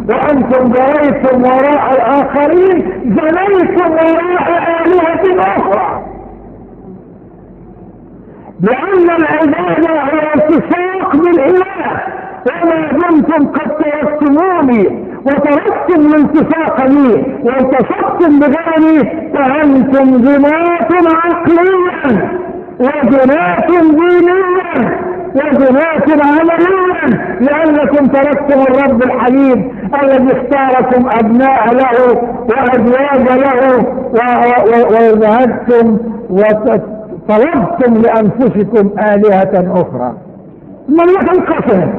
وأنتم جريتم وراء الآخرين جريتم وراء آلهة أخرى لأن العبادة هي التصاق بالإله وما دمتم قد تركتموني وتركتم الالتصاق لي والتصقتم بغيري فأنتم جنات عقليا وجنات دينيا وجنات عمليا لأنكم تركتم الرب الحليم الذي اختاركم أبناء له وأزواج له وذهبتم وطلبتم لأنفسكم آلهة أخرى المملكة انقسمت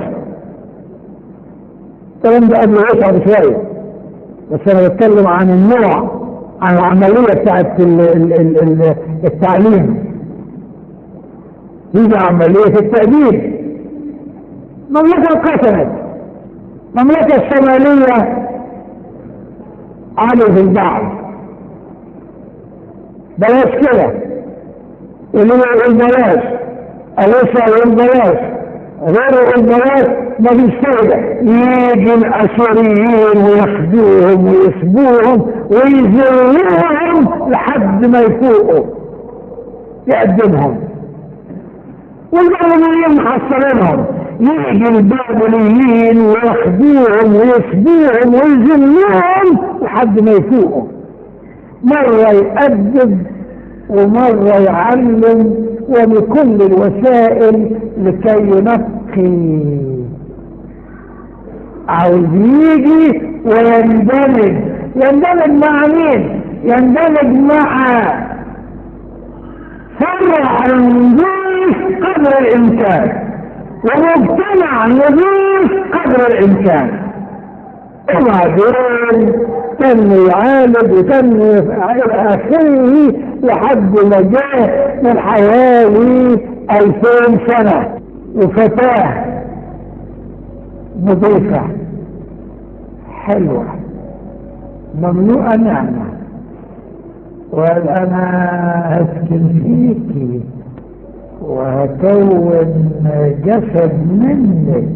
الكلام ده قبل يصعب شوية بس أنا بتكلم عن النوع عن العملية بتاعت التعليم هي عملية التأديب مملكة انقسمت المملكة الشمالية عالي في البعض بلاش كده اللي هو البلاش أليس البلاش غير البلاش ما فيش فايدة يجي الأسوريين وياخدوهم ويسبوهم ويذلوهم لحد ما يفوقوا يقدمهم والبابليين محصلينهم يجي البابليين وياخدوهم ويسبوهم ويذلوهم لحد ما يفوقوا مرة يأدب ومرة يعلم وبكل الوسائل لكي ينقي عاوز يجي ويندمج يندمج مع مين يندمج مع فرع النضيف قدر الامكان ومجتمع نضيف قدر الامكان وبعدين تم يعالج وتم الى اخره لحد ما جاء من حوالي الفين سنة وفتاة نظيفة حلوة مملوءة نعمة وقال انا هسكن فيكي وهكون جسد منك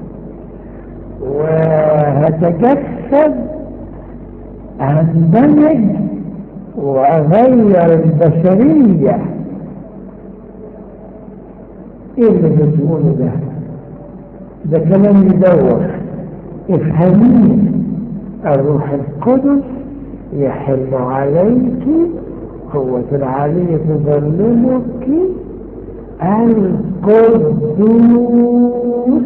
وهتجسد اندمج واغير البشرية ايه اللي بتقوله ده ده كلام يدور افهميه الروح القدس يحل عليك قوة العالية تظلمك القدوس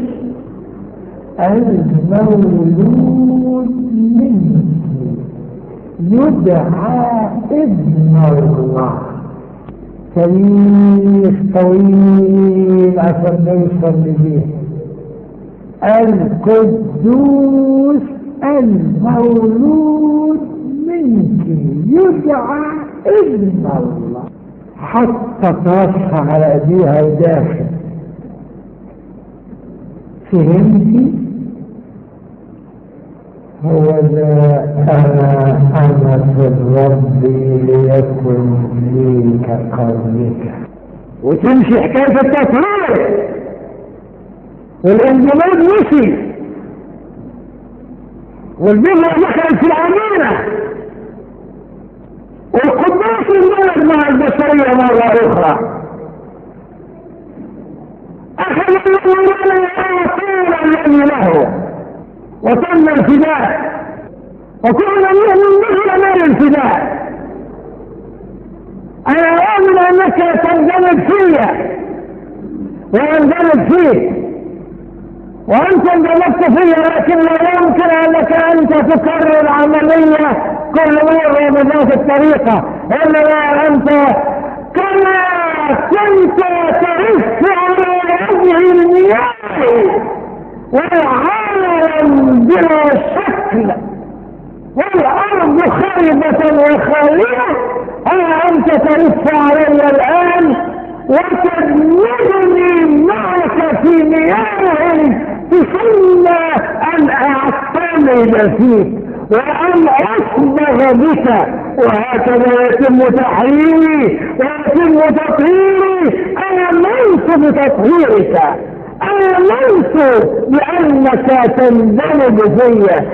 المولود منك يدعى ابن الله تاريخ طويل عشان نوصل لديه القدوس المولود منك يدعى ابن الله حتى توصى على ايديها وداخل فهمتي هو ذا أنا أنا في الرب ليكن لي كقولك وتمشي حكاية التطهير والانضمام مشي والبر دخل في العميرة والقداس انضمت مع البشرية مرة أخرى أخذ المؤمنين طول الذي له وتم الفداء وكل من يؤمن به ينال الفداء انا اؤمن انك تندمج فيا واندمج فيك وانت اندمجت فيا لكن لا يمكن انك انت تكرر العمليه كل مره بذات الطريقه انما انت كما كنت ترف على وجه المياه والعالم بلا شكل والارض خربة وخالية ها انت ترف علي الان وتدمرني معك في مياه تسمى ان اعتمد فيك وان اصبغ بك وهكذا يتم تحريمي ويتم تطهيري امنت بتطهيرك آمنت بأنك تندمج فيا